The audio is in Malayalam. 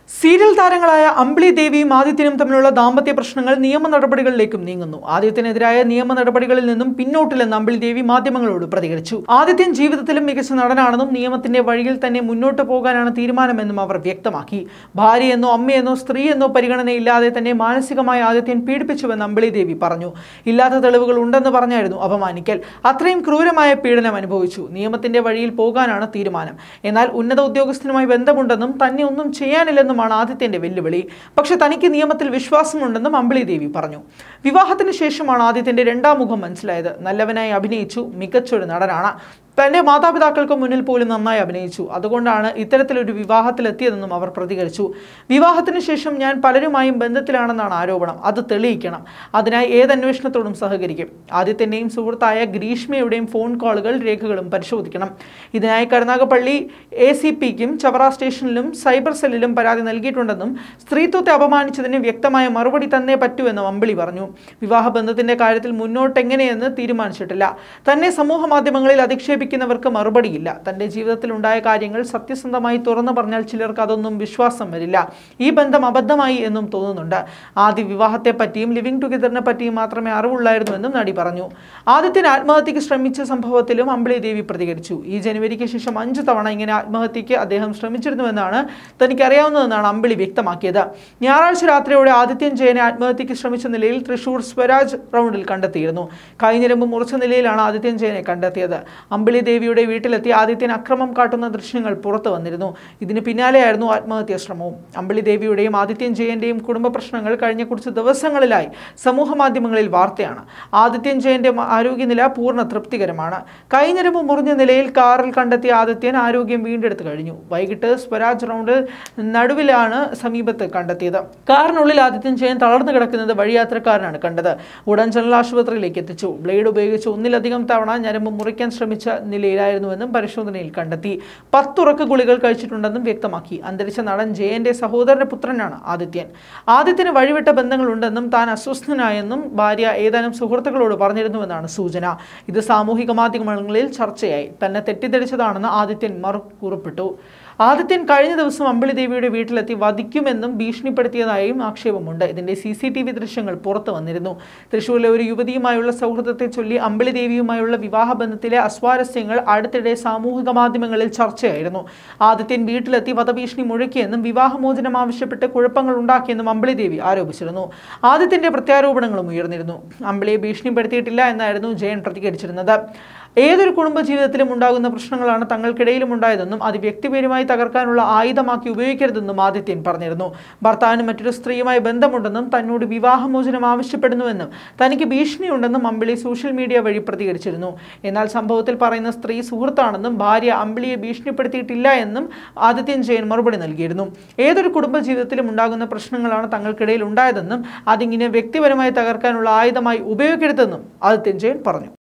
സീരിയൽ താരങ്ങളായ അമ്പിളി ദേവിയും ആദിത്യനും തമ്മിലുള്ള ദാമ്പത്യ പ്രശ്നങ്ങൾ നിയമ നടപടികളിലേക്കും നീങ്ങുന്നു ആദിത്യനെതിരായ നിയമ നടപടികളിൽ നിന്നും പിന്നോട്ടില്ലെന്ന് അമ്പിളി ദേവി മാധ്യമങ്ങളോട് പ്രതികരിച്ചു ആദിത്യൻ ജീവിതത്തിലും മികച്ച നടനാണെന്നും നിയമത്തിന്റെ വഴിയിൽ തന്നെ മുന്നോട്ട് പോകാനാണ് തീരുമാനമെന്നും അവർ വ്യക്തമാക്കി ഭാര്യയെന്നോ അമ്മയെന്നോ സ്ത്രീയെന്നോ പരിഗണനയില്ലാതെ തന്നെ മാനസികമായി ആദിത്യൻ പീഡിപ്പിച്ചുവെന്ന് അമ്പിളി ദേവി പറഞ്ഞു ഇല്ലാത്ത തെളിവുകൾ ഉണ്ടെന്ന് പറഞ്ഞായിരുന്നു അപമാനിക്കൽ അത്രയും ക്രൂരമായ പീഡനം അനുഭവിച്ചു നിയമത്തിന്റെ വഴിയിൽ പോകാനാണ് തീരുമാനം എന്നാൽ ഉന്നത ഉദ്യോഗസ്ഥനുമായി ബന്ധമുണ്ടെന്നും തന്നെ ഒന്നും ചെയ്യാനില്ലെന്നുമാണ് ആദിത്യന്റെ വെല്ലുവിളി പക്ഷെ തനിക്ക് നിയമത്തിൽ വിശ്വാസമുണ്ടെന്നും അമ്പിളി ദേവി പറഞ്ഞു വിവാഹത്തിന് ശേഷമാണ് ആദിത്യന്റെ രണ്ടാം മുഖം മനസ്സിലായത് നല്ലവനായി അഭിനയിച്ചു മികച്ചൊരു നടനാണ് തന്റെ മാതാപിതാക്കൾക്ക് മുന്നിൽ പോലും നന്നായി അഭിനയിച്ചു അതുകൊണ്ടാണ് ഇത്തരത്തിലൊരു വിവാഹത്തിലെത്തിയതെന്നും അവർ പ്രതികരിച്ചു വിവാഹത്തിന് ശേഷം ഞാൻ പലരുമായും ബന്ധത്തിലാണെന്നാണ് ആരോപണം അത് തെളിയിക്കണം അതിനായി ഏത് അന്വേഷണത്തോടും സഹകരിക്കും ആദ്യത്തിൻ്റെയും സുഹൃത്തായ ഗ്രീഷ്മയുടെയും ഫോൺ കോളുകൾ രേഖകളും പരിശോധിക്കണം ഇതിനായി കരുനാഗപ്പള്ളി എ സി പിക്കും ചവറ സ്റ്റേഷനിലും സൈബർ സെല്ലിലും പരാതി നൽകിയിട്ടുണ്ടെന്നും സ്ത്രീത്വത്തെ അപമാനിച്ചതിന് വ്യക്തമായ മറുപടി തന്നേ പറ്റൂവെന്നും അമ്പിളി പറഞ്ഞു വിവാഹബന്ധത്തിന്റെ കാര്യത്തിൽ മുന്നോട്ടെങ്ങനെയെന്ന് തീരുമാനിച്ചിട്ടില്ല തന്നെ സമൂഹ മാധ്യമങ്ങളിൽ അധിക്ഷേപിക്കുന്നവർക്ക് മറുപടിയില്ല തന്റെ ജീവിതത്തിൽ ഉണ്ടായ കാര്യങ്ങൾ സത്യസന്ധമായി തുറന്നു പറഞ്ഞാൽ ചിലർക്ക് അതൊന്നും വിശ്വാസം വരില്ല ഈ ബന്ധം അബദ്ധമായി എന്നും തോന്നുന്നുണ്ട് ആദ്യ വിവാഹത്തെ പറ്റിയും ലിവിംഗ് ടുഗദറിനെ പറ്റിയും മാത്രമേ അറിവുള്ളായിരുന്നുവെന്നും നടി പറഞ്ഞു ആദ്യത്തിന് ആത്മഹത്യക്ക് ശ്രമിച്ച സംഭവത്തിലും അമ്പിളി ദേവി പ്രതികരിച്ചു ഈ ജനുവരിക്ക് ശേഷം അഞ്ചു തവണ ഇങ്ങനെ ആത്മഹത്യക്ക് അദ്ദേഹം ശ്രമിച്ചിരുന്നുവെന്നാണ് തനിക്കറിയാവുന്നതെന്നാണ് അമ്പിളി വ്യക്തമാക്കിയത് ഞായറാഴ്ച രാത്രിയോടെ ആദിത്യൻ ജയനെ ആത്മഹത്യക്ക് ശ്രമിച്ച നിലയിൽ തൃശൂർ സ്വരാജ് റൗണ്ടിൽ കണ്ടെത്തിയിരുന്നു കൈഞ്ഞിരമ്പ് മുറിച്ച നിലയിലാണ് ആദിത്യൻ ജയനെ കണ്ടെത്തിയത് അമ്പിളി ദേവിയുടെ വീട്ടിലെത്തി ആദിത്യൻ അക്രമം കാട്ടുന്ന ദൃശ്യങ്ങൾ പുറത്തു വന്നിരുന്നു ഇതിന് പിന്നാലെയായിരുന്നു ആത്മഹത്യാ ശ്രമവും അമ്പിളി ദേവിയുടെയും ആദിത്യൻ ജയന്റെയും കുടുംബ പ്രശ്നങ്ങൾ കഴിഞ്ഞ കുറച്ച് ദിവസങ്ങളിലായി സമൂഹ മാധ്യമങ്ങളിൽ വാർത്തയാണ് ആദിത്യൻ ജയന്റെ മ- ആരോഗ്യനില പൂർണ്ണ തൃപ്തികരമാണ് കൈഞ്ഞിരമ്പ് മുറിഞ്ഞ നിലയിൽ കാറിൽ കണ്ടെത്തിയ ആദിത്യൻ ആരോഗ്യം വീണ്ടെടുത്തു കഴിഞ്ഞു വൈകിട്ട് സ്വരാജ് റൗണ്ടിൽ നടുവിലാണ് സമീപത്ത് കണ്ടെത്തിയത് കാറിനുള്ളിൽ ആദിത്യൻ ജയൻ തളർന്നു കിടക്കുന്നത് വഴിയാത്രക്കാരനാണ് കണ്ടത് ഉടൻ ജനറൽ ആശുപത്രിയിലേക്ക് എത്തിച്ചു ബ്ലേഡ് ഉപയോഗിച്ച് ഒന്നിലധികം തവണ ഞരമ്പ് മുറിക്കാൻ ശ്രമിച്ച നിലയിലായിരുന്നുവെന്നും പരിശോധനയിൽ കണ്ടെത്തി പത്തുറക്ക് ഗുളികൾ കഴിച്ചിട്ടുണ്ടെന്നും വ്യക്തമാക്കി അന്തരിച്ച നടൻ ജയന്റെ സഹോദരന്റെ പുത്രനാണ് ആദിത്യൻ ആദിത്യന് വഴിവിട്ട ബന്ധങ്ങളുണ്ടെന്നും താൻ അസ്വസ്ഥനായെന്നും ഭാര്യ ഏതാനും സുഹൃത്തുക്കളോട് പറഞ്ഞിരുന്നുവെന്നാണ് സൂചന ഇത് സാമൂഹിക മാധ്യമങ്ങളിൽ ചർച്ചയായി തന്നെ തെറ്റിദ്ധരിച്ചതാണെന്ന് ആദിത്യൻ മറുകുറിപ്പിട്ടു ആദിത്യൻ കഴിഞ്ഞ ദിവസം അമ്പിളി ദേവിയുടെ വീട്ടിലെത്തി വധിക്കുമെന്നും ഭീഷണിപ്പെടുത്തിയതായും ആക്ഷേപമുണ്ട് ഇതിന്റെ സി സി ടി വി ദൃശ്യങ്ങൾ പുറത്തു വന്നിരുന്നു തൃശൂരിലെ ഒരു യുവതിയുമായുള്ള സൗഹൃദത്തെ ചൊല്ലി അമ്പിളി ദേവിയുമായുള്ള വിവാഹബന്ധത്തിലെ അസ്വാരസ്യങ്ങൾ അടുത്തിടെ സാമൂഹിക മാധ്യമങ്ങളിൽ ചർച്ചയായിരുന്നു ആദിത്യൻ വീട്ടിലെത്തി വധഭീഷണി മുഴക്കിയെന്നും വിവാഹമോചനം ആവശ്യപ്പെട്ട് കുഴപ്പങ്ങൾ ഉണ്ടാക്കിയെന്നും അമ്പിളി ദേവി ആരോപിച്ചിരുന്നു ആദിത്യന്റെ പ്രത്യാരോപണങ്ങളും ഉയർന്നിരുന്നു അമ്പിളിയെ ഭീഷണിപ്പെടുത്തിയിട്ടില്ല എന്നായിരുന്നു ജയൻ പ്രതികരിച്ചിരുന്നത് ഏതൊരു കുടുംബ ജീവിതത്തിലും ഉണ്ടാകുന്ന പ്രശ്നങ്ങളാണ് തങ്ങൾക്കിടയിലും ഉണ്ടായതെന്നും അത് വ്യക്തിപരമായി തകർക്കാനുള്ള ആയുധമാക്കി ഉപയോഗിക്കരുതെന്നും ആദിത്യൻ പറഞ്ഞിരുന്നു ഭർത്താവിന് മറ്റൊരു സ്ത്രീയുമായി ബന്ധമുണ്ടെന്നും തന്നോട് വിവാഹമോചനം ആവശ്യപ്പെടുന്നുവെന്നും തനിക്ക് ഭീഷണിയുണ്ടെന്നും അമ്പിളി സോഷ്യൽ മീഡിയ വഴി പ്രതികരിച്ചിരുന്നു എന്നാൽ സംഭവത്തിൽ പറയുന്ന സ്ത്രീ സുഹൃത്താണെന്നും ഭാര്യ അമ്പിളിയെ ഭീഷണിപ്പെടുത്തിയിട്ടില്ല എന്നും ആദിത്യൻ ജയൻ മറുപടി നൽകിയിരുന്നു ഏതൊരു കുടുംബ ജീവിതത്തിലും ഉണ്ടാകുന്ന പ്രശ്നങ്ങളാണ് തങ്ങൾക്കിടയിൽ ഉണ്ടായതെന്നും അതിങ്ങനെ വ്യക്തിപരമായി തകർക്കാനുള്ള ആയുധമായി ഉപയോഗിക്കരുതെന്നും ആദിത്യൻ ജയൻ പറഞ്ഞു